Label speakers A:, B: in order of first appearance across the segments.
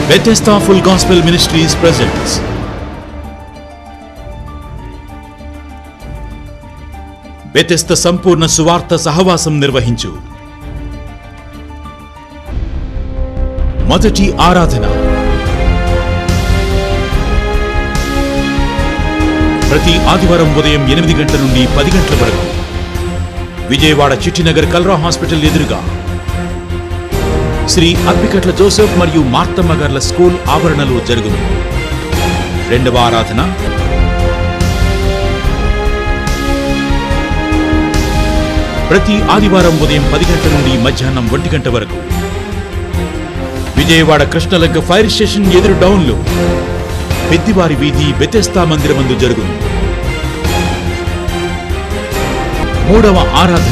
A: Bethesda Full Gospel Ministries presents Bethesda సంపూర్ణ సువార్త సహవాసం నిర్వహించు మొదటి ఆరాధన ప్రతి ఆదివారం ఉదయం ఎనిమిది గంటల నుండి పది గంటల వరకు విజయవాడ చిట్టినగర్ కల్రా హాస్పిటల్ ఎదురుగా శ్రీ అప్పికట్ల జోసెఫ్ మరియు మార్తమ్మ గార్ల స్కూల్ ఆవరణలో జరుగును రెండవ ఆరాధన ప్రతి ఆదివారం ఉదయం పది గంటల నుండి మధ్యాహ్నం ఒంటి గంట వరకు విజయవాడ కృష్ణలంక ఫైర్ స్టేషన్ ఎదురు డౌన్లో పెద్దివారి వీధి బెతెస్తా మందిరమందు జరుగును మూడవ ఆరాధన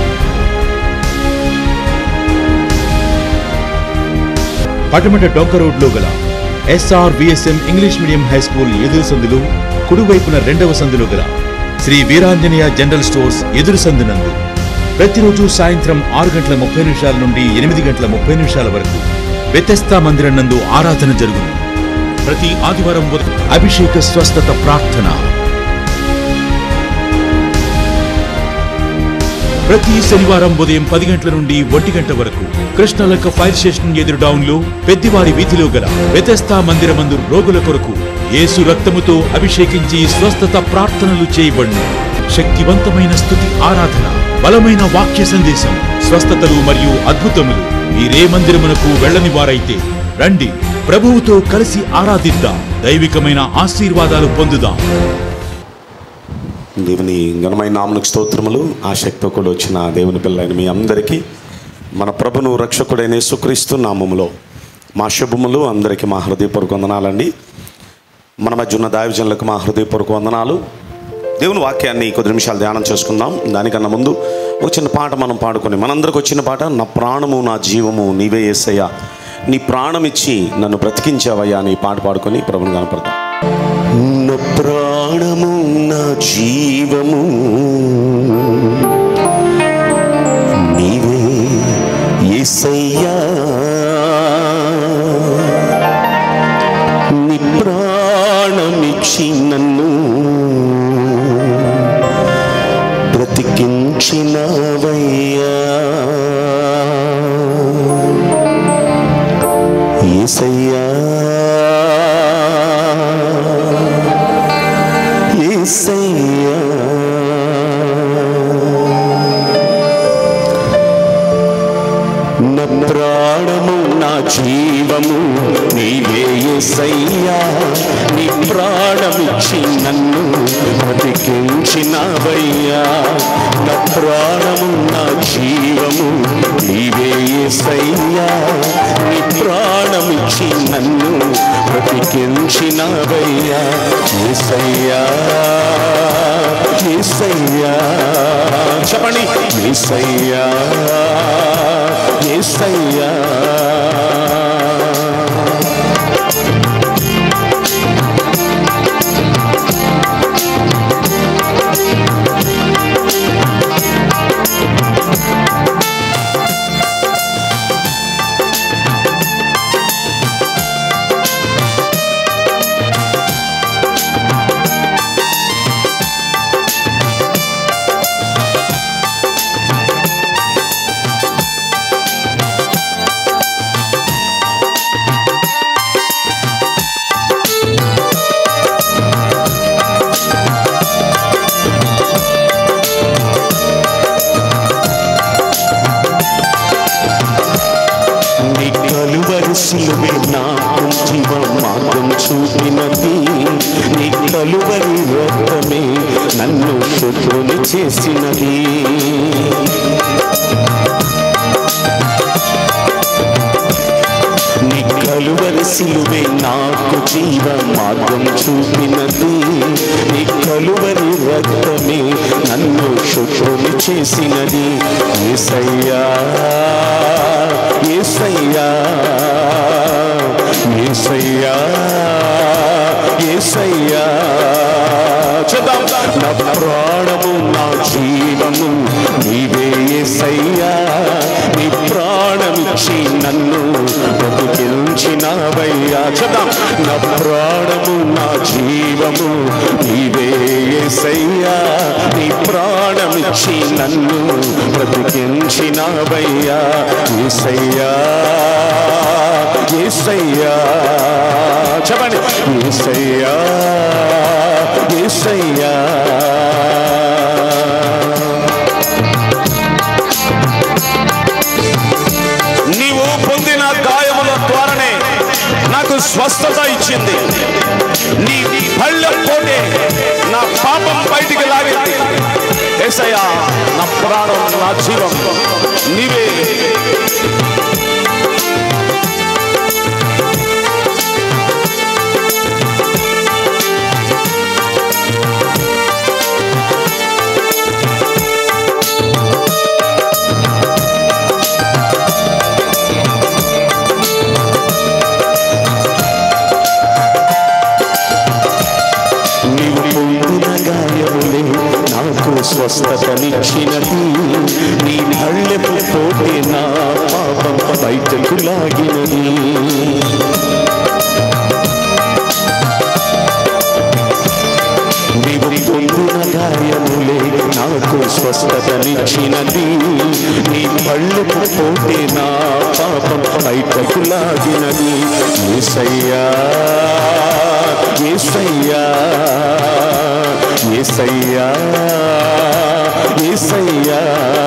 A: పటమట డొంక రోడ్లో గల SR VSM English medium high school ఎదురు సందులు కుడివైపున రెండవ సందులో గల శ్రీ వీరాంజనేయ జనరల్ స్టోర్స్ ఎదురు సందునందు ప్రతిరోజు సాయంత్రం ఆరు గంటల ముప్పై నిమిషాల నుండి ఎనిమిది గంటల ముప్పై నిమిషాల వరకు వ్యతస్థా మందిరం నందు ఆరాధన జరుగును ప్రతి ఆదివారం ఉదయం అభిషేక స్వస్థత ప్రార్థన ప్రతి శనివారం ఉదయం పది గంటల నుండి ఒంటి గంట వరకు కృష్ణలంక ఫైర్ స్టేషన్ ఎదురు డౌన్ లో పెద్దివారి వీధిలో గల వ్యతస్థా మందిరమందు రోగుల కొరకు యేసు రక్తముతో అభిషేకించి స్వస్థత ప్రార్థనలు చేయబడును శక్తివంతమైన స్థుతి ఆరాధన బలమైన వాక్య సందేశం స్వస్థతలు మరియు అద్భుతములు మీరే మందిరమునకు వెళ్ళని వారైతే రండి ప్రభువుతో కలిసి ఆరాధిద్దాం దైవికమైన ఆశీర్వాదాలు పొందుదాం
B: దేవుని ఘనమైన నామనికి స్తోత్రములు ఆసక్తితో కూడా వచ్చిన దేవుని పిల్లైన మీ అందరికీ మన ప్రభును రక్షకుడైన యేసుక్రీస్తు నామములో మా శుభములు అందరికీ మా హృదయపూర్వక వందనాలండి మన మధ్య ఉన్న దావిజనులకు మా హృదయపూర్వక వందనాలు దేవుని వాక్యాన్ని కొద్ది నిమిషాలు ధ్యానం చేసుకుందాం దానికన్నా ముందు ఒక చిన్న పాట మనం పాడుకొని మనందరికి వచ్చిన పాట నా ప్రాణము నా జీవము నీవే ఏసయ్యా నీ ప్రాణం ఇచ్చి నన్ను బ్రతికించావయ్యా అని ఈ పాట పాడుకొని ప్రభుని కనపడతాం నా ప్రాణము నా జీవము నీవే యేసయ్యా నీ ప్రాణమిచ్చి నన్ను బ్రతికించినవయ్యా యేసయ్యా యేసయ్యా నా ప్రాణము నా జీవము నీవే యేసయ్యా నీ ప్రాణమిచ్చి నన్ను బ్రతికించినవయ్యా నా ప్రాణము నా జీవము నీవే యేసయ్యా నీ ప్రాణమిచ్చి నన్ను బ్రతికించినవయ్యా యేసయ్యా యేసయ్యా చెప్పండి యేసయ్యా యేసయ్యా నీ కలువరి సిలువే నాకు జీవ మార్గం చూపినది నీ కలువరి రక్తమే నన్ను శుద్ధుని చేసినది నీ కలువరి సిలువే నాకు జీవ మార్గం చూపినది నీ కలువరి రక్తమే నన్ను శుద్ధుని చేసినది ఏసయ్యా ఏసయ్యా ఏసయ్యా ఏసయ్యా చూద్దాం నా ప్రాణము నా జీవము నీవే ఏసయ్యా నీ ప్రాణమిచ్చి నన్ను బ్రతికించినవయ్యా పాడదాం నా ప్రాణము నా జీవము నీవే యేసయ్యా నీ ప్రాణమిచ్చి నన్ను బ్రతికించినవయ్యా యేసయ్యా యేసయ్యా చెప్పండి యేసయ్యా యేసయ్యా నీవు పొందిన గాయముల ద్వారానే నాకు స్వస్థత ఇచ్చింది నీ పళ్ళ పోటే నా పాపం బయటికి లాగింది ఏసయ్యా నా ప్రాణం నా జీవం నీవే నీవు పొందిన గాయములే నాకు స్వస్థతనిచ్చినది నీ నళ్ళెపు పోతే నా పాపం బయటకు లాగినది నీవు పొందిన గాయములే నాకు స్వస్థతనిచ్చినది నీ పళ్ళకు పోతే నా పాపం బయటకు లాగినది ఏసయ్యా ఏసయ్యా ఏసయ్యా ఏసయ్యా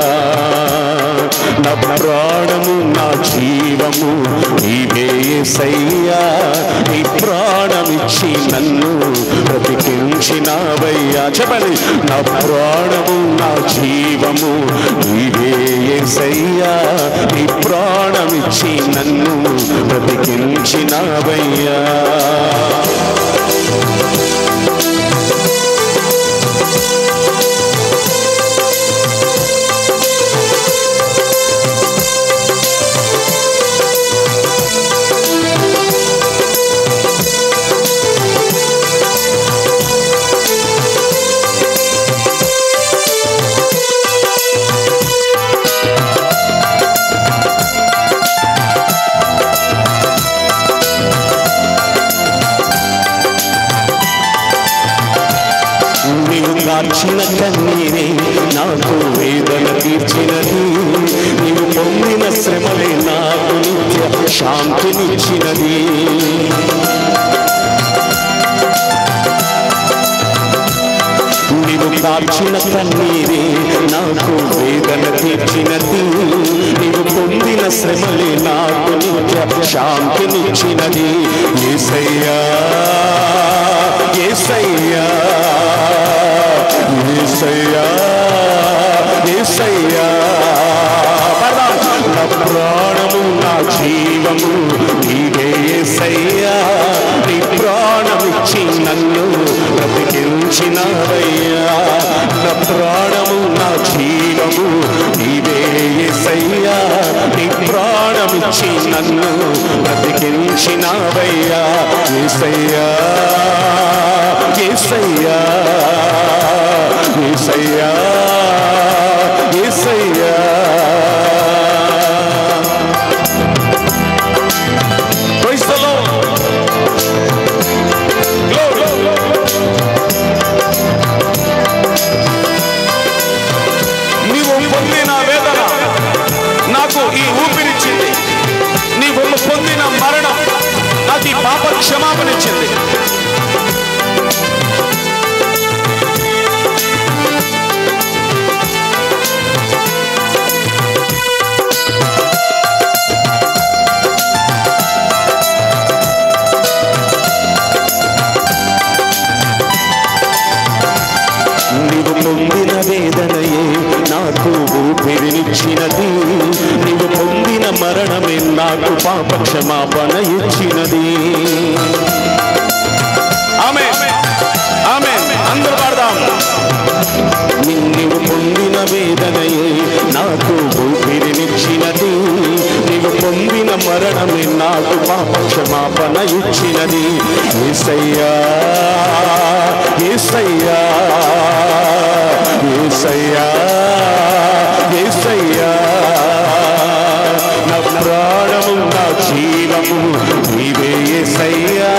B: నా ప్రాణము నా జీవము నీవే ఏసయ్యా నీ ప్రాణమిచ్చి నన్ను బ్రతికించినవయ్యా చెప్పండి నా ప్రాణము నా జీవము నీవే ఏసయ్యా నీ ప్రాణమిచ్చి నన్ను బ్రతికించినవయ్యా నీవు కాచిన కన్నీరే నాకు వేదన తీర్చినది నీవు పొందిన శ్రమలే నాకు నిత్య శాంతినిచ్చినది నీవు కాచిన కన్నీరే నాకు వేదన తీర్చినది నీవు పొందిన శ్రమలే నాకు నిత్య శాంతినిచ్చినది ఏసయ్యా ఏసయ్యా ఏసయ్యా ఏసయ్యా నా ప్రాణము నా జీవము నీవే ఏసయ్యా నీ ప్రాణమిచ్చి నన్ను బ్రతికించినవయ్యా నా ప్రాణము నా జీవము నీవే ఏసయ్యా నీ ప్రాణమిచ్చి నన్ను బ్రతికించినవయ్యా ఏసయ్యా ఏసయ్యా ఏసయ్యా ఏసయ్యా Praise the Lord. Glory. నీవు పొందిన వేదన నాకు ఈ ఊపిరిచ్చింది నీవు పొందిన మరణం నాకు ఈ పాప క్షమాపణిచ్చింది నీవు పొందిన వేదనయే నాకు ఊపిరినిచ్చినది నీవు పొందిన మరణమే నాకు పాప క్షమాపణ ఇచ్చినది ఆమె ఆమె అందరూ పాడదాం నీవు పొందిన వేదనయే నాకు ఊపిరినిచ్చినది నీవు పొందిన మరణమే నాకు పాప క్షమాపణ ఇచ్చినది ఏసయ్యా ఏసయ్యా ఏసయ్యా ఏసయ్యా నా ప్రాణము నా జీవము నీవే ఏసయ్యా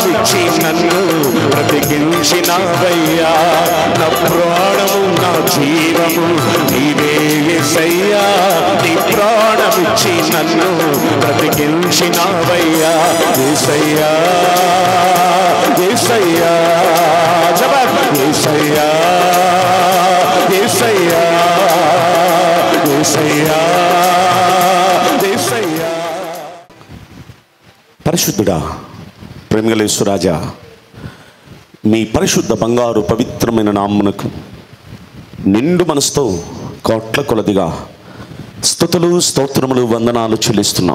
B: ప్రాణమిచ్చి నన్ను బ్రతికించినావయ్యా నా ప్రాణము నా జీవము నీవే యేసయ్యా నీ ప్రాణమిచ్చి నన్ను బ్రతికించినావయ్యా యేసయ్యా యేసయ్యా జవాబ్ యేసయ్యా యేసయ్యా యేసయ్యా యేసయ్యా పరిశుద్ధుడా ప్రేమగలేశ్వరాజా మీ పరిశుద్ధ బంగారు పవిత్రమైన నామ్మునకు నిండు మనసుతో కోట్ల కొలదిగా స్థుతులు స్తోత్రములు వందనాలు చెల్లిస్తున్నాం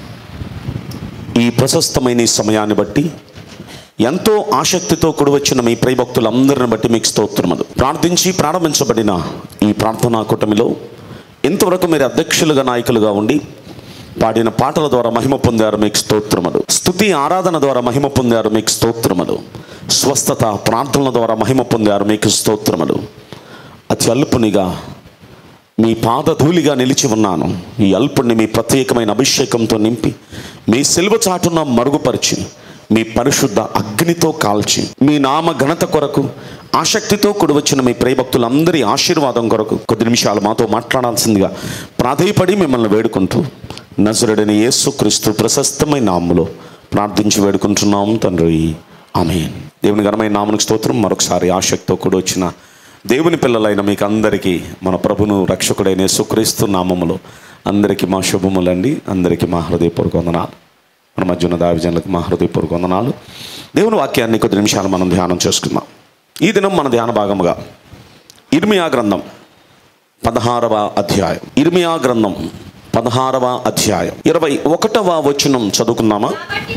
B: ఈ ప్రశస్తమైన ఈ సమయాన్ని బట్టి ఎంతో ఆసక్తితో కూడి వచ్చిన మీ ప్రియభక్తులందరిని బట్టి మీకు స్తోత్రములు ప్రార్థించి ప్రారంభించబడిన ఈ ప్రార్థనా కూటమిలో ఇంతవరకు మీరు అధ్యక్షులుగా నాయకులుగా ఉండి పాడిన పాటల ద్వారా మహిమ పొందారు మీకు స్తోత్రములు స్తుతి ఆరాధన ద్వారా మహిమ పొందారు మీకు స్తోత్రములు స్వస్థత ప్రార్థనల ద్వారా మహిమ పొందారు మీకు స్తోత్రములు అతి అల్పునిగా మీ పాదధూళిగా నిలిచి ఉన్నాను ఈ అల్పుణ్ణి మీ ప్రత్యేకమైన అభిషేకంతో నింపి మీ సిలువ చాటున మరుగుపరిచి మీ పరిశుద్ధ అగ్నితో కాల్చి మీ నామ ఘనత కొరకు ఆసక్తితో కూడి వచ్చిన మీ ప్రియభక్తులందరి ఆశీర్వాదం కొరకు కొద్ది నిమిషాలు మాతో మాట్లాడాల్సిందిగా ప్రాధేయపడి మిమ్మల్ని వేడుకుంటూ నజరుడని యేసుక్రీస్తు ప్రశస్తమైన నామములో ప్రార్థించి వేడుకుంటున్నాం తండ్రి ఆమె దేవుని ఘనమైన నామనికి స్తోత్రం మరొకసారి ఆసక్తితో కూడి వచ్చిన దేవుని పిల్లలైన మీకు అందరికీ మన ప్రభును రక్షకుడైన యేసుక్రీస్తు నామములో అందరికీ మా శుభములండి అందరికీ మా హృదయపూర్వక వందనాలు మన మధ్య ఉన్న దావిజనులకు మా హృదయపూర్వక వందనాలు దేవుని వాక్యాన్ని కొద్ది నిమిషాలు మనం ధ్యానం చేసుకుందాం ఈ దినం మన ధ్యాన భాగముగా ఇర్మియా గ్రంథం పదహారవ అధ్యాయం ఇర్మియా గ్రంథం పదహారవ అధ్యాయం ఇరవై ఒకటవ వచనం చదువుకుందామా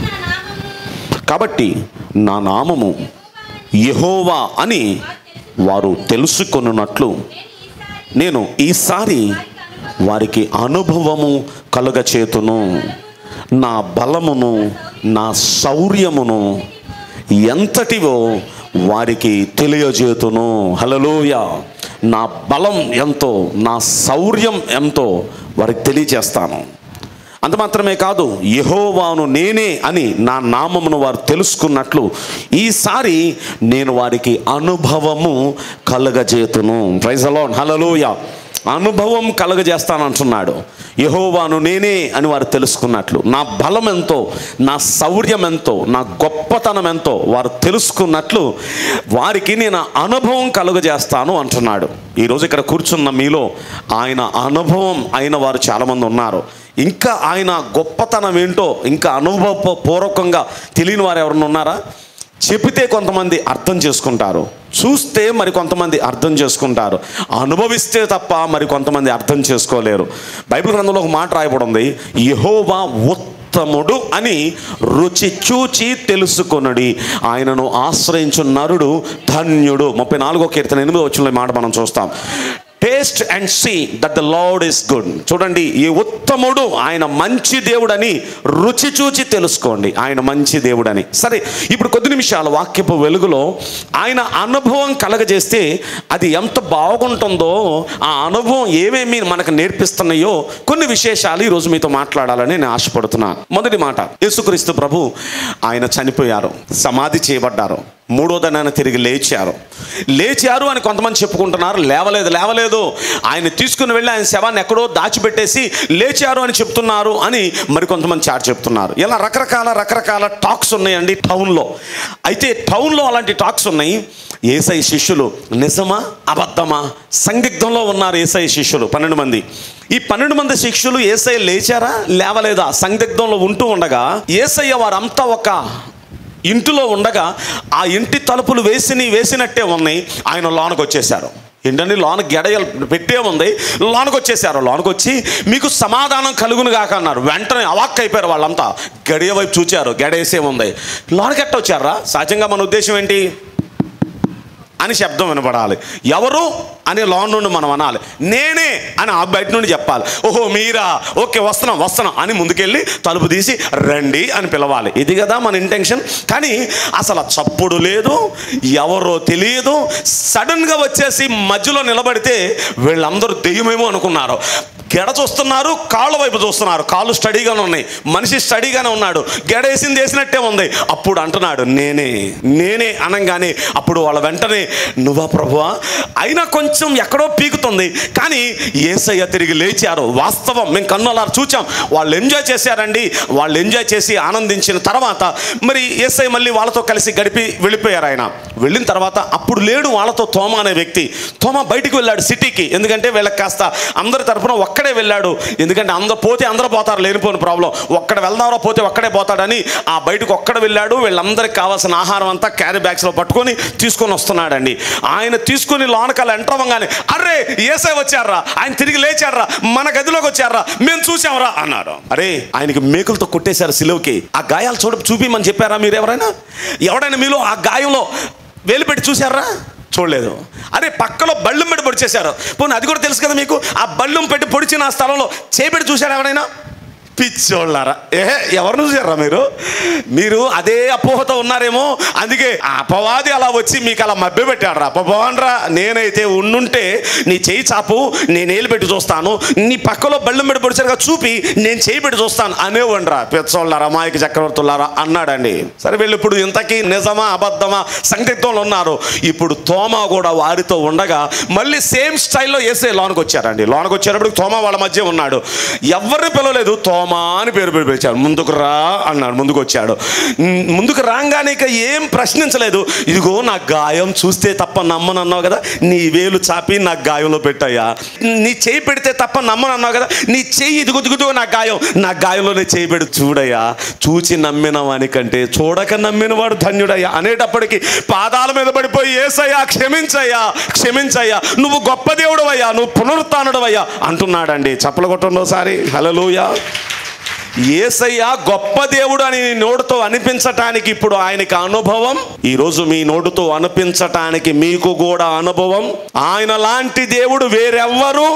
C: కాబట్టి నా నామము
B: కాబట్టి నా నామము యెహోవా అని వారు తెలుసుకొనున్నట్లు నేను ఈసారి వారికి అనుభవము కలుగచేతును నా బలమును నా శౌర్యమును ఎంతటివో వారికి తెలియజేతును హలలోయ నా బలం ఎంతో నా శౌర్యం ఎంతో వారికి తెలియజేస్తాను అంత మాత్రమే కాదు యెహోవాను నేనే అని నా నామమును వారు తెలుసుకున్నట్లు ఈసారి నేను వారికి అనుభవము కలగజేతును ప్రైజ్ అలోన్ హలలోయ అనుభవం కలగజేస్తానంటున్నాడు యహోవాను నేనే అని వారు తెలుసుకున్నట్లు నా బలం ఎంతో నా శౌర్యం ఎంతో నా గొప్పతనం ఎంతో వారు తెలుసుకున్నట్లు వారికి నేను అనుభవం కలుగజేస్తాను అంటున్నాడు ఈరోజు ఇక్కడ కూర్చున్న మీలో ఆయన అనుభవం అయిన వారు చాలామంది ఉన్నారు ఇంకా ఆయన గొప్పతనం ఏంటో ఇంకా అనుభవ పూర్వకంగా తెలియని వారు ఎవరన్నా ఉన్నారా చెబితే కొంతమంది అర్థం చేసుకుంటారు చూస్తే మరి కొంతమంది అర్థం చేసుకుంటారు అనుభవిస్తే తప్ప మరి కొంతమంది అర్థం చేసుకోలేరు బైబిల్ గ్రంథంలో ఒక మాట రాయబడి ఉంది యహోవా ఉత్తముడు అని రుచి చూచి తెలుసుకొనడి ఆయనను ఆశ్రయించు నరుడు ధన్యుడు ముప్పై నాలుగో కీర్తన ఎనిమిదో వచ్చిన మాట మనం చూస్తాం taste and see that the lord is good చూడండి ఈ ఉత్తముడు ఆయన మంచి దేవుడని రుచి చూచి తెలుసుకోండి ఆయన మంచి దేవుడని సరే ఇప్పుడు కొద్ది నిమిషాల వాక్యపు వెలుగులో ఆయన అనుభవం కలగజేస్తే అది ఎంత బాగుంటుందో ఆ అనుభవం ఏమేమి మనకు నేర్పిస్తున్నాయో కొన్ని విశేషాలు ఈరోజు మీతో మాట్లాడాలని నేను ఆశపడుతున్నాను మొదటి మాట యేసుక్రీస్తు ప్రభు ఆయన చనిపోయారు సమాధి చేయబడ్డారు మూడో దినాన తిరిగి లేచారు లేచారు అని కొంతమంది చెప్పుకుంటున్నారు లేవలేదు లేవలేదు ఆయన తీసుకుని వెళ్ళి ఆయన శవాన్ని ఎక్కడో దాచిపెట్టేసి లేచారు అని చెప్తున్నారు అని మరి కొంతమంది చాటు చెప్తున్నారు ఇలా రకరకాల రకరకాల టాక్స్ ఉన్నాయండి టౌన్లో అయితే టౌన్లో అలాంటి టాక్స్ ఉన్నాయి ఏసై శిష్యులు నిజమా అబద్ధమా సందిగ్ధంలో ఉన్నారు ఏసై శిష్యులు పన్నెండు మంది ఈ పన్నెండు మంది శిష్యులు ఏసై లేచారా లేవలేదా సందిగ్ధంలో ఉంటూ ఉండగా ఏసయ్య వారంతా ఒక ఇంటిలో ఉండగా ఆ ఇంటి తలుపులు వేసిని వేసినట్టే ఉన్నాయి ఆయన లోనకు వచ్చేసారు ఏంటంటే లోన గెడయలు పెట్టే ఉంది లోనకు వచ్చేసారు లోనకు వచ్చి మీకు సమాధానం కలుగును కాక అన్నారు వెంటనే అవాక్ అయిపోయారు వాళ్ళంతా గడియ వైపు చూచారు గడేసే ఉంది లోనకి ఎట్ట వచ్చారా సహజంగా మన ఉద్దేశం ఏంటి అని శబ్దం వినపడాలి ఎవరు అని లోన్ నుండి మనం అనాలి నేనే అని ఆ బయట నుండి చెప్పాలి ఓహో మీరా ఓకే వస్తున్నాం వస్తున్నాం అని ముందుకెళ్ళి తలుపు తీసి రండి అని పిలవాలి ఇది కదా మన ఇంటెన్షన్ కానీ అసలు ఆ చప్పుడు లేదు ఎవరో తెలియదు సడన్గా వచ్చేసి మధ్యలో నిలబడితే వీళ్ళందరూ దెయ్యమేమో అనుకున్నారు గెడ చూస్తున్నారు కాళ్ళ వైపు చూస్తున్నారు కాళ్ళు స్టడీగానే ఉన్నాయి మనిషి స్టడీగానే ఉన్నాడు గెడ వేసింది వేసినట్టే ఉంది అప్పుడు అంటున్నాడు నేనే నేనే అనగానే అప్పుడు వాళ్ళ వెంటనే నువ్వా ప్రభువా అయినా కొంచెం ఎక్కడో పీకుతుంది కానీ ఏసయ్య తిరిగి లేచారు వాస్తవం మేము కన్నులారు చూచాం వాళ్ళు ఎంజాయ్ చేశారండి వాళ్ళు ఎంజాయ్ చేసి ఆనందించిన తర్వాత మరి ఏసయ్య మళ్ళీ వాళ్ళతో కలిసి గడిపి వెళ్ళిపోయారు ఆయన వెళ్ళిన తర్వాత అప్పుడు లేడు వాళ్ళతో తోమ అనే వ్యక్తి తోమ బయటికి వెళ్ళాడు సిటీకి ఎందుకంటే వీళ్ళకి కాస్త అందరి తరపున ఒక్కడే వెళ్ళాడు ఎందుకంటే అందరూ పోతే అందరూ పోతారు లేనిపోని ప్రాబ్లం ఒక్కడ వెళ్దామరా పోతే ఒక్కడే పోతాడని ఆ బయటకు ఒక్కడ వెళ్ళాడు వీళ్ళందరికీ కావాల్సిన ఆహారం అంతా క్యారీ బ్యాగ్స్లో పట్టుకొని తీసుకొని వస్తున్నాడండి ఆయన తీసుకొని లోనకాల ఎంటర్ అవ్వగానే అరే ఏసై వచ్చారా ఆయన తిరిగి లేచారా మన గదిలోకి వచ్చారా మేము చూసాంరా అన్నారు అరే ఆయనకి మేకులతో కొట్టేశారు సిలువకి ఆ గాయాలు చూడ చూపిమని చెప్పారా మీరు ఎవరైనా ఎవడైనా మీలో ఆ గాయంలో వేలు పెట్టి చూసారా చూడలేదు అరే పక్కలో బళ్ళం పెట్టి పొడిచేశారు పోనీ అది కూడా తెలుసు కదా మీకు ఆ బళ్ళం పెట్టి పొడిచిన ఆ స్థలంలో చేపెట్టి చూశారా ఎవరైనా పిచ్చోళ్ళారా ఏహే ఎవరిని చూసారా మీరు మీరు అదే అపోహతో ఉన్నారేమో అందుకే ఆ అపవాది అలా వచ్చి మీకు అలా మభ్య పెట్టాడు రా అపవాన్రా నేనైతే ఉండుంటే నీ చేయి చాపు నేను ఏలు పెట్టి చూస్తాను నీ పక్కలో బళ్ళం పెట్టి పొడిచారుగా చూపి నేను చేయి పెట్టి చూస్తాను అనేవండ్రా పిచ్చోళ్ళారా మాయక చక్రవర్తులారా అన్నాడండి సరే వీళ్ళు ఇప్పుడు ఇంతకీ నిజమా అబద్ధమా సందిగ్ధంలో ఉన్నారు ఇప్పుడు తోమా కూడా వారితో ఉండగా మళ్ళీ సేమ్ స్టైల్లో వేసే లోనికి వచ్చారండి లోనికి వచ్చేటప్పుడు తోమా వాళ్ళ మధ్య ఉన్నాడు ఎవరిని పిలవలేదు తోమా అని పేరు పేరు పిలిచాడు ముందుకు రా అన్నాడు ముందుకు వచ్చాడు ఉమ్, ముందుకు రాగానే ఇక ఏం ప్రశ్నించలేదు ఇదిగో నా గాయం చూస్తే తప్ప నమ్మను అన్నావు కదా నీ వేలు చాపి నా గాయంలో పెట్టాయా నీ చేయి పెడితే తప్ప నమ్మను అన్నావు కదా నీ చెయ్యి ఇదిగో దిగుతూ నా గాయం నా గాయంలోనే చేయి పెడి చూడయ్యా చూచి నమ్మిన వానికంటే చూడక నమ్మిన వాడు ధన్యుడయ్యా అనేటప్పటికి పాదాల మీద పడిపోయి ఏసయ్యా క్షమించయ్యా క్షమించయ్యా నువ్వు గొప్ప దేవుడు అయ్యా నువ్వు పునరుత్నుడు అయ్యా అంటున్నాడండి చప్పలు కొట్టండి ఒకసారి హలలుయా ఏసయ్య గొప్ప దేవుడు అని నీ నోటితో అనిపించటానికి ఇప్పుడు ఆయనకి అనుభవం ఈరోజు మీ నోటితో అనిపించటానికి మీకు కూడా అనుభవం ఆయన లాంటి దేవుడు వేరెవ్వరు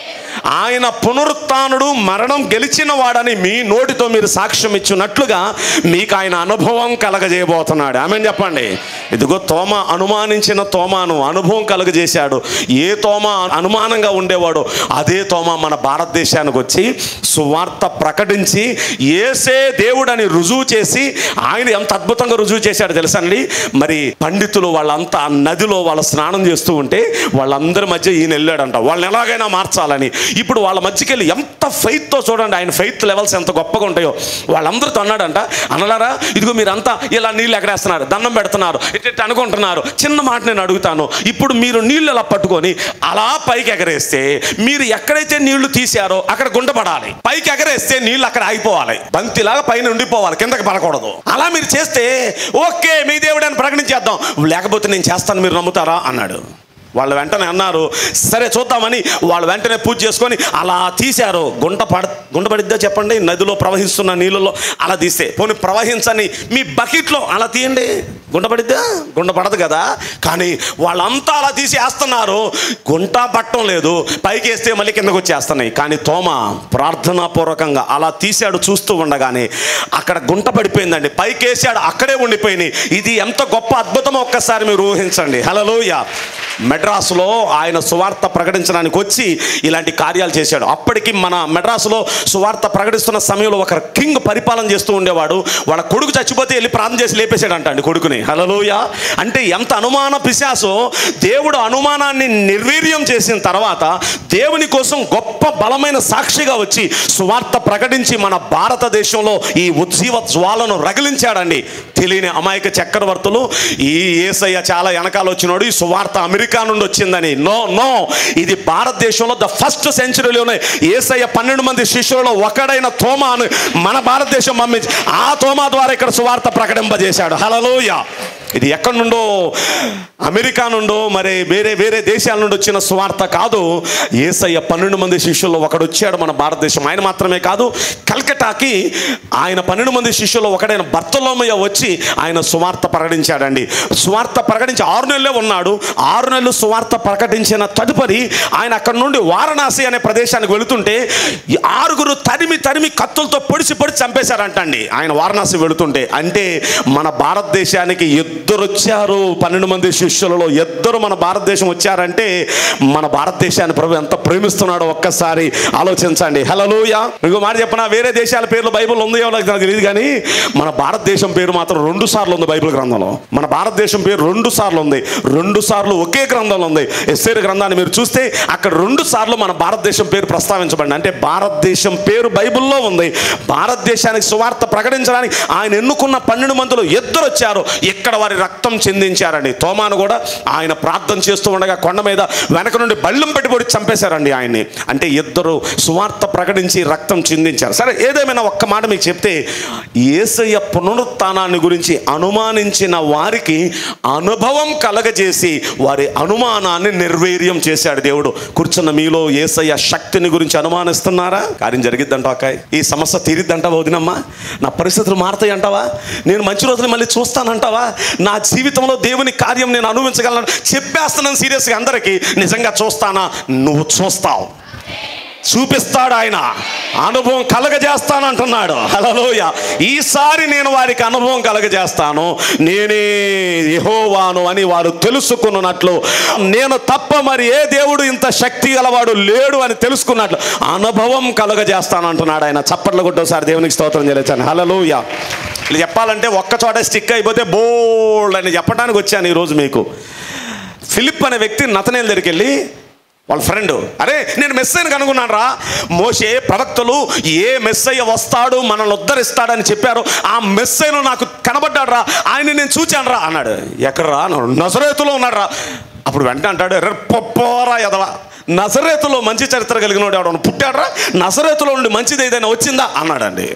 B: ఆయన పునరుత్నుడు మరణం గెలిచిన వాడని మీ నోటితో మీరు సాక్ష్యం ఇచ్చినట్లుగా మీకు ఆయన అనుభవం కలగజేయబోతున్నాడు ఆమె చెప్పండి ఇదిగో తోమ అనుమానించిన తోమాను అనుభవం కలుగజేశాడు ఏ తోమ అనుమానంగా ఉండేవాడో అదే తోమ మన భారతదేశానికి వచ్చి సువార్త ప్రకటించి ఏసే దేవుడని రుజువు చేసి ఆయన ఎంత అద్భుతంగా రుజువు చేశాడు తెలుసండి మరి పండితులు వాళ్ళంతా ఆ నదిలో వాళ్ళ స్నానం చేస్తూ ఉంటే వాళ్ళందరి మధ్య ఈయన వెళ్ళాడంట వాళ్ళని ఎలాగైనా మార్చాలని ఇప్పుడు వాళ్ళ మధ్యకి వెళ్ళి ఎంత ఫెయిత్తో చూడండి ఆయన ఫెయిత్ లెవెల్స్ ఎంత గొప్పగా ఉంటాయో వాళ్ళందరితో అన్నాడంట అనలారా ఇదిగో మీరంతా ఇలా నీళ్ళు ఎగరేస్తున్నారు దండం పెడుతున్నారు ఇట్ట అనుకుంటున్నారు చిన్న మాట నేను అడుగుతాను ఇప్పుడు మీరు నీళ్ళు ఎలా పట్టుకొని అలా పైకి ఎగరేస్తే మీరు ఎక్కడైతే నీళ్లు తీశారో అక్కడ గుండపడాలి పైకి ఎగరేస్తే నీళ్ళు అక్కడ ఆగిపోవాలి బంతిలాగా పైన ఉండిపోవాలి కిందకి పడకూడదు అలా మీరు చేస్తే ఓకే మీ దేవుడని ప్రకటించేద్దాం లేకపోతే నేను చేస్తాను మీరు నమ్ముతారా అన్నాడు వాళ్ళు వెంటనే అన్నారు సరే చూద్దామని వాళ్ళు వెంటనే పూజ చేసుకొని అలా తీశారు గుంట పడ గుంట పడిద్దా చెప్పండి నదిలో ప్రవహిస్తున్న నీళ్ళలో అలా తీస్తే పోనీ ప్రవహించని మీ బకెట్లో అలా తీయండి గుంట పడిద్దా గుంట పడదు కదా కానీ వాళ్ళంతా అలా తీసి వేస్తున్నారు గుంట పట్టం లేదు పైకి వేస్తే మళ్ళీ కిందకు వచ్చేస్తున్నాయి కానీ తోమ ప్రార్థనాపూర్వకంగా అలా తీశాడు చూస్తూ ఉండగానే అక్కడ గుంట పడిపోయిందండి పైకి వేసాడు అక్కడే ఉండిపోయినాయి ఇది ఎంత గొప్ప అద్భుతమో ఒక్కసారి మీరు ఊహించండి హలోయ మెడ్రాసులో ఆయన సువార్త ప్రకటించడానికి వచ్చి ఇలాంటి కార్యాలు చేశాడు అప్పటికి మన మెడ్రాసులో సువార్త ప్రకటిస్తున్న సమయంలో ఒక కింగ్ పరిపాలన చేస్తూ ఉండేవాడు వాళ్ళ కొడుకు చచ్చిపోతే వెళ్ళి ప్రార్థన చేసి లేపేశాడంట అండి కొడుకుని హలలోయ అంటే ఎంత అనుమాన పిశాసో దేవుడు అనుమానాన్ని నిర్వీర్యం చేసిన తర్వాత దేవుని కోసం గొప్ప బలమైన సాక్షిగా వచ్చి సువార్త ప్రకటించి మన భారతదేశంలో ఈ ఉజ్జీవ జ్వాలను రగిలించాడండి తెలియని అమాయక చక్రవర్తులు ఈ ఏసయ్య చాలా వెనకాల వచ్చినాడు ఈ సువార్త అమెరికా నుండి వచ్చిందని నో నో ఇది భారతదేశంలో ద ఫస్ట్ సెంచరీలోనే ఏసయ్య పన్నెండు మంది శిష్యులలో ఒకడైన తోమాను మన భారతదేశం పంపించి ఆ తోమా ద్వారా ఇక్కడ సువార్త ప్రకటింపజేశాడు హలలోయ ఇది ఎక్కడి నుండో అమెరికా నుండో మరి వేరే వేరే దేశాల నుండి వచ్చిన సువార్త కాదు ఏసయ్య పన్నెండు మంది శిష్యుల్లో ఒకడు వచ్చాడు మన భారతదేశం ఆయన మాత్రమే కాదు కల్కటాకి ఆయన పన్నెండు మంది శిష్యుల్లో ఒకడైన భర్తలోమయ్య వచ్చి ఆయన సువార్త ప్రకటించాడండి సువార్త ప్రకటించి ఆరు నెలలే ఉన్నాడు ఆరు నెలలు సువార్త ప్రకటించిన తదుపరి ఆయన అక్కడ నుండి వారణాసి అనే ప్రదేశానికి వెళుతుంటే ఈ ఆరుగురు తరిమి తరిమి కత్తులతో పొడిచి పొడిచి చంపేశారంటండి ఆయన వారణాసి వెళుతుంటే అంటే మన భారతదేశానికి యుద్ధ ఇద్దరు వచ్చారు పన్నెండు మంది శిష్యులలో ఇద్దరు మన భారతదేశం వచ్చారంటే మన భారతదేశాన్ని ప్రభు ఎంత ప్రేమిస్తున్నాడో ఒక్కసారి ఆలోచించండి హలోయ ఇంకో మాట చెప్పనా వేరే దేశాల పేర్లు బైబిల్ ఉందో నాకు తెలియదు కానీ మన భారతదేశం పేరు మాత్రం రెండు సార్లు ఉంది బైబిల్ గ్రంథంలో మన భారతదేశం పేరు రెండు సార్లు ఉంది రెండు సార్లు ఒకే గ్రంథంలో ఉంది ఎస్ఏర్ గ్రంథాన్ని మీరు చూస్తే అక్కడ రెండు సార్లు మన భారతదేశం పేరు ప్రస్తావించబడింది అంటే భారతదేశం పేరు బైబిల్లో ఉంది భారతదేశానికి సువార్త ప్రకటించడానికి ఆయన ఎన్నుకున్న పన్నెండు మందులు ఇద్దరు వచ్చారు ఇక్కడ వారి రక్తం చెందించారండి తోమాను కూడా ఆయన ప్రార్థన చేస్తూ ఉండగా కొండ మీద వెనక నుండి బళ్ళం పెట్టి పొడి చంపేశారండి ఆయన్ని అంటే ఇద్దరు సువార్త ప్రకటించి రక్తం చిందించారు సరే ఏదేమైనా ఒక్క మాట మీకు చెప్తే ఏసయ్య పునరుత్థానాన్ని గురించి అనుమానించిన వారికి అనుభవం కలగజేసి వారి అనుమానాన్ని నిర్వీర్యం చేశాడు దేవుడు కూర్చున్న మీలో ఏసయ్య శక్తిని గురించి అనుమానిస్తున్నారా కార్యం జరిగిద్దంట అక్కాయ్ ఈ సమస్య తీరిద్దంటావా వదినమ్మా నా పరిస్థితులు మారతాయి అంటావా నేను మంచి రోజులు మళ్ళీ చూస్తానంటావా నా జీవితంలో దేవుని కార్యం నేను అనుభవించగలను చెప్పేస్తున్నాను సీరియస్గా అందరికీ నిజంగా చూస్తానా నువ్వు చూస్తావు చూపిస్తాడు ఆయన అనుభవం కలగజేస్తానంటున్నాడు హలోయ ఈసారి నేను వారికి అనుభవం కలగజేస్తాను నేనే యెహోవాను అని వారు తెలుసుకున్నట్లు నేను తప్ప మరి ఏ దేవుడు ఇంత శక్తి గలవాడు లేడు అని తెలుసుకున్నట్లు అనుభవం కలగజేస్తానంటున్నాడు ఆయన చప్పట్లు కొట్టోసారి దేవునికి స్తోత్రం చేయలేచాను హలలోయ ఇది చెప్పాలంటే ఒక్క చోట స్టిక్ అయిపోతే బోల్డ్ అని చెప్పడానికి వచ్చాను ఈరోజు మీకు ఫిలిప్ అనే వ్యక్తి నతనేల దగ్గరికి వెళ్ళి వాళ్ళ ఫ్రెండ్ అరే నేను మెస్సైని కనుగొన్నాను రా మోషే ప్రవక్తలు ఏ మెస్సయ్య వస్తాడు మనల్ని ఉద్ధరిస్తాడని చెప్పారు ఆ మెస్సైను నాకు కనబడ్డాడు రా ఆయన నేను చూచాను రా అన్నాడు ఎక్కడరా అన్నాడు నజరేతులో ఉన్నాడు రా అప్పుడు వెంటనే అంటాడు రెప్పపోరా ఎదవా నజరేతులో మంచి చరిత్ర కలిగినోడు ఎవడన్నా పుట్టాడరా నజరేతులో నుండి మంచిది ఏదైనా వచ్చిందా అన్నాడండి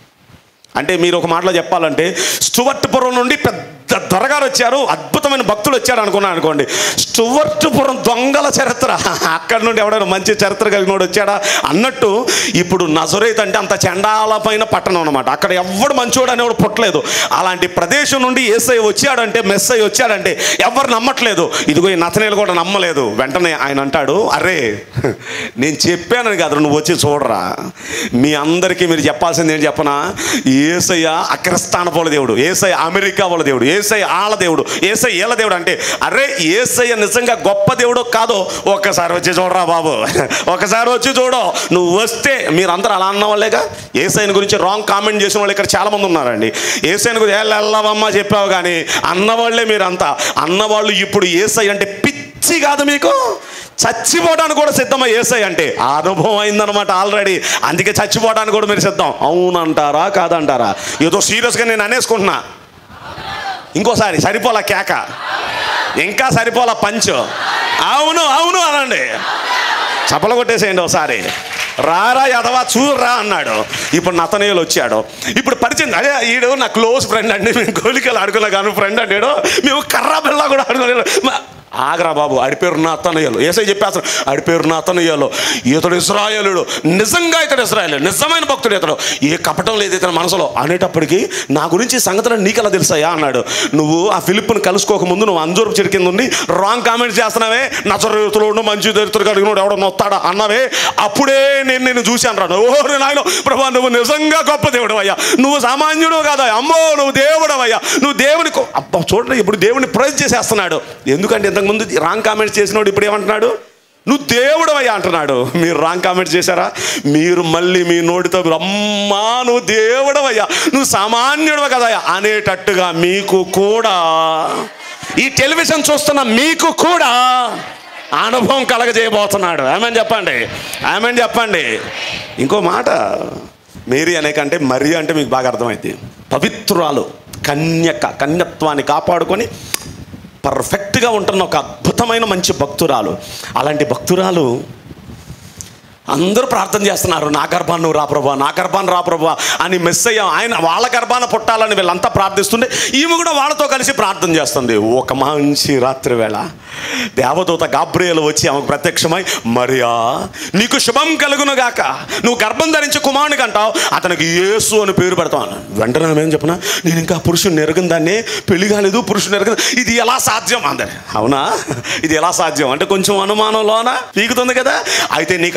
B: అంటే మీరు ఒక మాటలో చెప్పాలంటే స్టువర్ట్పురం నుండి పెద్ద దొరగారు వచ్చారు అద్భుతమైన భక్తులు వచ్చారు అనుకున్నాను అనుకోండి స్టువర్ట్పురం దొంగల చరిత్ర అక్కడ నుండి ఎవడైనా మంచి చరిత్ర కలిగినోడు వచ్చాడా అన్నట్టు ఇప్పుడు నజరేత్ అంటే అంత చండాలపైన పట్టణం అనమాట అక్కడ ఎవడు మంచోడు అనేవాడు పుట్టలేదు అలాంటి ప్రదేశం నుండి ఏసై వచ్చాడంటే మెస్సై వచ్చాడంటే ఎవరు నమ్మట్లేదు ఇదిగో ఈ నతనేలు కూడా నమ్మలేదు వెంటనే ఆయన అంటాడు అరే నేను చెప్పానని కాదు నువ్వు వచ్చి చూడరా మీ అందరికీ మీరు చెప్పాల్సింది ఏంటి చెప్పనా ఏసయ్య అగ్రస్థాన పోల దేవుడు ఏసయ్య అమెరికా వాళ్ళ దేవుడు ఏసయ్య ఆళ్ళ దేవుడు ఏసయ్య ఏళ్ళ దేవుడు అంటే అరే ఏసయ్య నిజంగా గొప్ప దేవుడో కాదో ఒక్కసారి వచ్చి చూడరా బాబు ఒకసారి వచ్చి చూడు నువ్వు వస్తే మీరందరూ అలా అన్న వాళ్ళేగా ఏసైని గురించి రాంగ్ కామెంట్ చేసిన వాళ్ళు ఇక్కడ చాలా మంది ఉన్నారండి ఏసైని గురించి వెళ్ళవమ్మా చెప్పావు కానీ అన్నవాళ్ళే మీరంతా అన్నవాళ్ళు ఇప్పుడు ఏసై అంటే పిచ్చి కాదు మీకు చచ్చిపోవడానికి కూడా సిద్ధమా ఏసై అంటే ఆ అనుభవం అయిందనమాట ఆల్రెడీ అందుకే చచ్చిపోవడానికి కూడా మీరు సిద్ధం అవునంటారా కాదంటారా ఏదో సీరియస్గా నేను అనేసుకుంటున్నా ఇంకోసారి సరిపోలా కేక ఇంకా సరిపోలా పంచ్ అవును అవును అనండి చప్పలు కొట్టేసేయండి ఒకసారి రారా ఎదవా చూడరా అన్నాడు ఇప్పుడు నతనేయులు వచ్చాడు ఇప్పుడు పరిచయం అదే ఈడు నా క్లోజ్ ఫ్రెండ్ అండి మేము గోలికలు ఆడుకున్నా కానీ ఫ్రెండ్ అంటాడు మేము కర్రా బిళ్ళ కూడా ఆడుకోలేదు మా- ఆగరా బాబు ఆడి పేరు నా అతనయ్యలు ఏసై చెప్పేస్తాను ఆడి పేరు నా అతనయ్యలు ఇతడు ఇస్రాయలుడు నిజంగా ఇతడు ఇస్రాయలు నిజమైన భక్తుడు ఇతడు ఏ కపటం లేదు ఇతని మనసులో అనేటప్పటికి నా గురించి ఈ సంగతులు నీకెలా తెలుసాయా అన్నాడు నువ్వు ఆ ఫిలిప్ను కలుసుకోక ముందు నువ్వు అంజూరు చెడు కింద ఉండి రాంగ్ కామెంట్స్ చేస్తున్నావే నచరితులు ఉండు మంచి దరిద్రుడు కలిగినోడు ఎవడో నొత్తాడా అన్నవే అప్పుడే నేను నేను చూశాను రా ఓ నాయన ప్రభా నువ్వు నిజంగా గొప్ప దేవుడు అయ్యా నువ్వు సామాన్యుడు కాదా అమ్మో నువ్వు దేవుడు అయ్యా నువ్వు దేవుని కో- అబ్బా చూడండి ఇప్పుడు దేవుని ప్రైజ్ చేసేస్తున్నాడు ఎందుకంటే ఇంతకుముందు రాంగ్ కామెంట్స్ చేసినోడు ఇప్పుడు ఏమంటున్నాడు నువ్వు దేవుడు అయ్యా అంటున్నాడు మీరు రాంగ్ కామెంట్ చేశారా మీరు మళ్ళీ మీ నోటితో మీరు, అమ్మా నువ్వు దేవుడు అయ్యా నువ్వు సామాన్యుడు కదా అనేటట్టుగా మీకు కూడా ఈ టెలివిజన్ చూస్తున్న మీకు కూడా అనుభవం కలగజేయబోతున్నాడు ఆమెన్ చెప్పండి ఆమెన్ చెప్పండి ఇంకో మాట మేరీ అనే కంటే మరి అంటే మీకు బాగా అర్థమైంది పవిత్రురాలు కన్యక కన్యత్వాన్ని కాపాడుకొని పర్ఫెక్ట్గా ఉంటున్న ఒక అద్భుతమైన మంచి భక్తురాలు అలాంటి భక్తురాలు అందరూ ప్రార్థన చేస్తున్నారు నా గర్భాన్ని నువ్వు రా ప్రభా నా గర్భాన్ని రా ప్రభా అని మెస్ అయ్యాం ఆయన వాళ్ళ గర్భాన పుట్టాలని వీళ్ళంతా ప్రార్థిస్తుంటే ఈమె కూడా వాళ్ళతో కలిసి ప్రార్థన చేస్తుంది ఒక మంచి రాత్రి వేళ దేవదూత గాబ్రియలు వచ్చి ఆమెకు ప్రత్యక్షమై మరియా నీకు శుభం కలుగును గాక నువ్వు గర్భం ధరించి కుమారునికి అంటావు అతనికి యేసు అని పేరు పెడతాను వెంటనే ఏం చెప్పిన నేను ఇంకా పురుషుని ఎరగని దాన్ని పెళ్లి కాలేదు పురుషుని ఎరగదు ఇది ఎలా సాధ్యం అందరి అవునా ఇది ఎలా సాధ్యం అంటే కొంచెం అనుమానంలోన పీకుతుంది కదా అయితే నీకు అనుభవం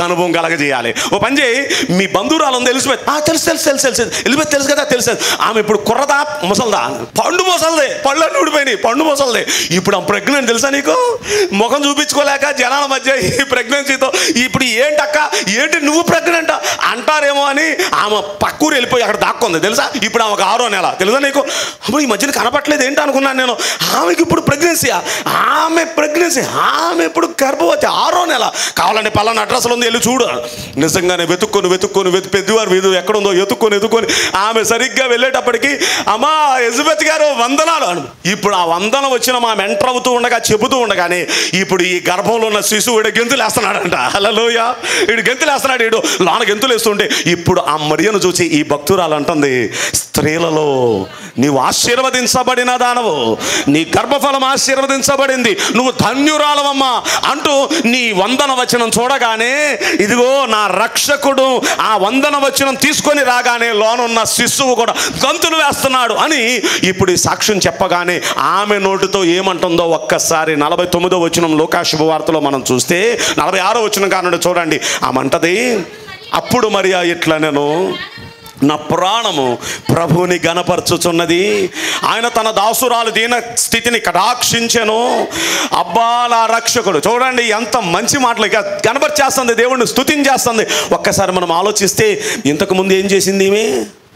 B: కలగజేయాలి ఓ పని చేయి మీ బంధువురాలు ఉంది ఎలిజబెత్ ఆ, తెలుసు తెలుసు తెలుసు తెలుసు ఎలిజబెత్ తెలుసు కదా తెలుసు ఆమె ఇప్పుడు కుర్రదా ముసల్దా పండు ముసల్దే పళ్ళు అన్నీ ఊడిపోయినాయి పండు ముసల్దే ఇప్పుడు ఆమె ప్రెగ్నెంట్ తెలుసా నీకు ముఖం చూపించుకోలేక జనాల మధ్య ఈ ప్రెగ్నెన్సీతో ఇప్పుడు ఏంటక్క ఏంటి నువ్వు ప్రెగ్నెంట్ అంటారేమో అని ఆమె పక్కూరు వెళ్ళిపోయి అక్కడ దాక్కుంది తెలుసా ఇప్పుడు ఆమెకు ఆరో నెల తెలుసా నీకు అప్పుడు ఈ మధ్యన కనపట్లేదు ఏంటి అనుకున్నాను నేను ఆమెకి ఇప్పుడు ప్రెగ్నెన్సీ ఆమె ప్రెగ్నెన్సీ ఆమె ఇప్పుడు గర్భవతి ఆరో నెల కావాలంటే పలానా అడ్రస్లో ఉంది వెళ్ళి చూడు నిజంగానే వెతుక్కొని వెతుక్కొని వెతు పెద్దవారు వీధు ఎక్కడుందో ఎత్తుక్కొని ఎత్తుక్కొని ఆమె సరిగ్గా వెళ్ళేటప్పటికి అమ్మా ఎలిజబెత్ గారు వందనాలు అను ఇప్పుడు ఆ వందనం వచ్చిన మా మెంటర్ అవుతూ ఉండగా చెబుతూ ఉండగానే ఇప్పుడు ఈ గర్భంలో ఉన్న శిశువు ఈడు గెంతులు వేస్తున్నాడంట హలోయ ఈడు గెంతులు వేస్తున్నాడు ఈడు లోన గెంతులు వేస్తుంటే ఇప్పుడు ఆ మరియను చూసి ఈ భక్తురాలు అంటుంది స్త్రీలలో నీవు ఆశీర్వదించబడిన దానవు నీ గర్భఫలం ఆశీర్వదించబడింది నువ్వు ధన్యురాలవమ్మా అంటూ నీ వందన వచనం చూడగానే ఇదిగో నా రక్షకుడు ఆ వందన వచనం తీసుకొని రాగానే లోనున్న శిశువు కూడా గంతులు వేస్తున్నాడు అని ఇప్పుడు ఈ సాక్ష్యం చెప్పగానే ఆమె నోటితో ఏమంటుందో ఒక్కసారి నలభై తొమ్మిదో వచనం లోకా శుభవార్తలో మనం చూస్తే నలభై ఆరో వచనం కానుండి చూడండి ఆమంటది అప్పుడు మరియా ఇట్లా నేను నా ప్రాణము ప్రభువుని గనపరచుచున్నది ఆయన తన దాసురాలు దీన స్థితిని కటాక్షించెను అబ్బా నా రక్షకుడు చూడండి ఎంత మంచి మాటలు ఇక గనపరిచేస్తుంది దేవుడిని స్తుతించేస్తుంది ఒక్కసారి మనం ఆలోచిస్తే ఇంతకు ముందు ఏం చేసింది ఈమె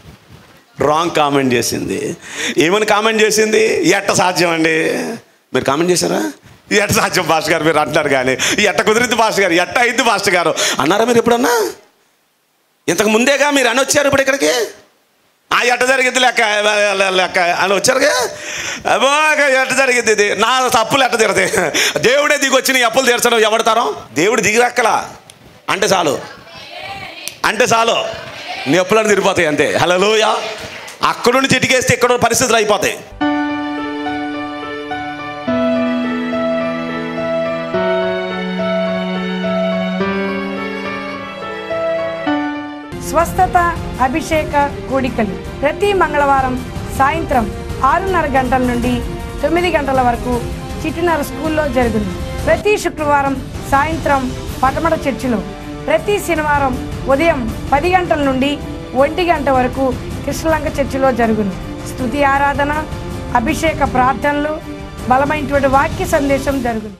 B: రాంగ్ కామెంట్ చేసింది ఏమని కామెంట్ చేసింది ఎట్ట సాధ్యం అండి మీరు కామెంట్ చేశారా ఎట్ట సాధ్యం భాష గారు మీరు అంటున్నారు కానీ ఎట్ట కుదిరింది భాష గారు ఎట్ట అయింది భాష గారు అన్నారా మీరు ఎప్పుడన్నా ఇంతకు ముందేగా మీరు అని వచ్చారు ఇప్పుడు ఇక్కడికి ఆ ఎట్ట జరిగింది లెక్క లెక్క అని వచ్చారుగా అబ్బో ఎట్ట జరిగింది ఇది నా తప్పులు ఎట్ట తీరతాయి దేవుడే దిగి వచ్చి నీ అప్పులు తీర్చడం ఎవడతారో దేవుడు దిగి రక్కలా అంటే చాలు అంటే చాలు నీ అప్పులను తిరిగిపోతాయి అంతే హలోయ అక్కడ నుండి చిటికేస్తే ఇక్కడ ఉన్న పరిస్థితులు అయిపోతాయి
C: స్వస్థత అభిషేక కూడికలు ప్రతి మంగళవారం సాయంత్రం ఆరున్నర గంటల నుండి తొమ్మిది గంటల వరకు చిటినర స్కూల్లో జరుగును ప్రతి శుక్రవారం సాయంత్రం పటమట చర్చిలో ప్రతి శనివారం ఉదయం పది గంటల నుండి ఒంటి గంట వరకు కృష్ణలంక చర్చిలో జరుగును స్తుతి ఆరాధన అభిషేక ప్రార్థనలు బలమైనటువంటి వాక్య సందేశం జరుగును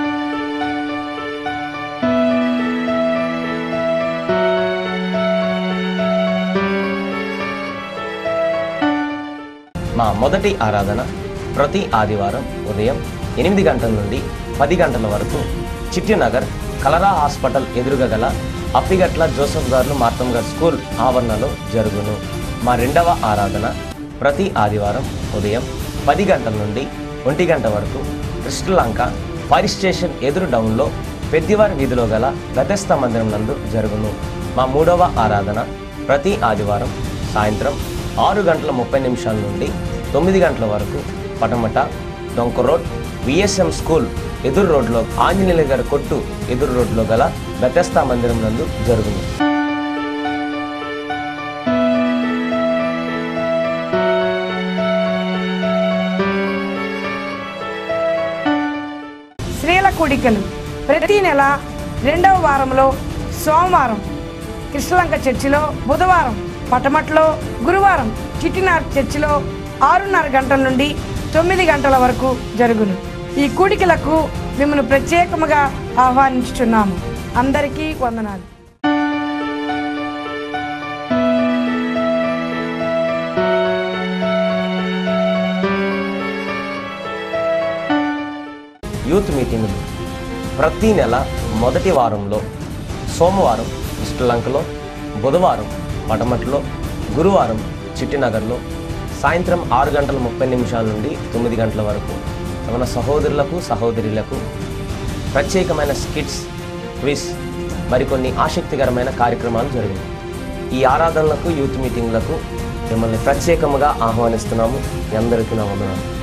D: మా మొదటి ఆరాధన ప్రతి ఆదివారం ఉదయం ఎనిమిది గంటల నుండి పది గంటల వరకు చిట్టినగర్ కలరా హాస్పిటల్ ఎదురుగా గల అప్పిగట్ల జోసఫ్ గారు మార్తమ్ గారు స్కూల్ ఆవరణలో జరుగును మా రెండవ ఆరాధన ప్రతి ఆదివారం ఉదయం పది గంటల నుండి ఒంటి గంట వరకు కృష్ణలంక ఫైర్ స్టేషన్ ఎదురు డౌన్లో పెద్దివారి వీధిలో గల గతస్థ మందిరం నందు జరుగును మా మూడవ ఆరాధన ప్రతి ఆదివారం సాయంత్రం ఆరు గంటల ముప్పై నిమిషాల నుండి తొమ్మిది గంటల వరకు పటమట డొంక రోడ్ విఎస్ఎం స్కూల్ ఎదురు రోడ్లో ఆంజనేయుల గారి కొట్టు ఎదురు రోడ్లో గల బెతస్తా మందిరం నందు జరుగును
C: స్త్రీల కూడికలు ప్రతి నెల రెండవ వారంలో సోమవారం కృష్ణలంక చర్చిలో బుధవారం పటమట్లో గురువారం చిట్టినార్ చర్చిలో ఆరున్నర గంటల నుండి తొమ్మిది గంటల వరకు జరుగును ఈ కూడికలకు మిమ్మల్ని ప్రత్యేకముగా ఆహ్వానించుచున్నాము అందరికీ వందనాలు
D: యూత్ మీటింగులు ప్రతి నెల మొదటి వారంలో సోమవారం శ్రీలంకలో బుధవారం పటమట్లో గురువారం చిట్టినగర్లో సాయంత్రం ఆరు గంటల ముప్పై నిమిషాల నుండి తొమ్మిది గంటల వరకు మన సహోదరులకు సహోదరులకు ప్రత్యేకమైన స్కిట్స్ క్విజ్ మరికొన్ని ఆసక్తికరమైన కార్యక్రమాలు జరిగాయి ఈ ఆరాధనలకు యూత్ మీటింగ్లకు మిమ్మల్ని ప్రత్యేకముగా ఆహ్వానిస్తున్నాము మీ అందరికీ నా వందనాలు